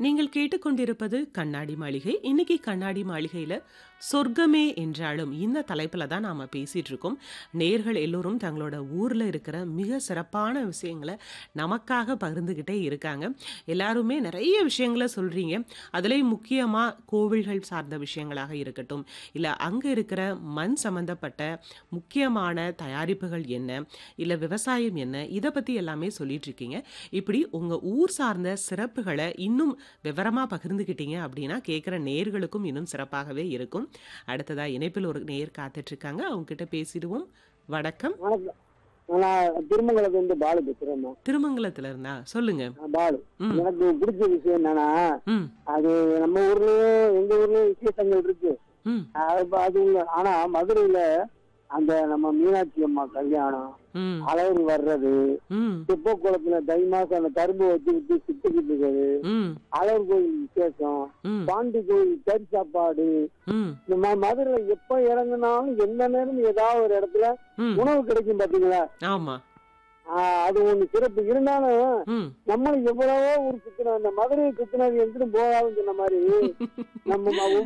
நீங்கள் கேட்டுக்கொண்டிருப்பது கண்ணாடி மாளிகை இன்னைக்கு கண்ணாடி மாளிகையில சொர்க்கமே என்றாலும் இந்த தலைப்புல தான் நாம பேசிட்டு இருக்கோம் நேர்கள் எல்லோரும் தங்களோட ஊர்ல இருக்கிற மிக சிறப்பான விஷயங்களை நமக்காக பகிர்ந்துகிட்டே இருக்காங்க எல்லாருமே நிறைய விஷயங்களை சொல்றீங்க அதுலேயும் முக்கியமா கோவில்கள் சார்ந்த விஷயங்களாக இருக்கட்டும் இல்ல அங்க இருக்கிற மண் சம்பந்தப்பட்ட முக்கியமான தயாரிப்புகள் என்ன இல்ல விவசாயம் என்ன இதை பத்தி எல்லாமே சொல்லிட்டு இருக்கீங்க இப்படி உங்க ஊர் சார்ந்த சிறப்புகளை இன்னும் விவரமா பகிர்ந்துக்கிட்டீங்க அப்படின்னா கேட்குற நேர்களுக்கும் இன்னும் சிறப்பாகவே இருக்கும் அடுத்ததா இணைப்பில் ஒரு நேர் காத்துட்டு இருக்காங்க அவங்க கிட்ட பேசிடுவோம் வணக்கம் வணக்கம் நான் திருமங்கலத்துல இருந்து பாலு பேசுறேன் திருமங்கலத்துல இருந்தா சொல்லுங்க பாலு ம் எனக்கு பிடிச்ச விஷயம் என்னன்னா ம் அது நம்ம ஊர்லயும் எங்க ஊர்லயும் விசேஷங்கள் இருக்கு ம் அது ப- அது உள்ள- ஆனா மதுரையில அந்த நம்ம மீனாட்சி அம்மா கல்யாணம் ம் அழகர் வர்றது ம் தெப்ப குளத்துல தை மாசம் அந்த கரும்பு வச்சு விட்டு சுத்திக்கிட்டு இருக்கிறது ம் அழகர் கோயில் விசேஷம் ம் பாண்டி கோயில் கறி சாப்பாடு ம் இந்த ம- மதுரையில எப்ப இறங்குனாலும் எந்த நேரம் ஏதாவது ஒரு இடத்துல ம் உணவு கிடைக்கும் பாத்தீங்களா ஆமா ஆஹ் அது ஒண்ணு சிறப்பு இருந்தாலும் ம் நம்மளும் எவ்வளவோ ஊர் சுத்தினோம் அந்த மதுரையை சுத்தினது எங்கிட்டும் போகாதுன்னு சொன்ன மாதிரி நம்ம ம-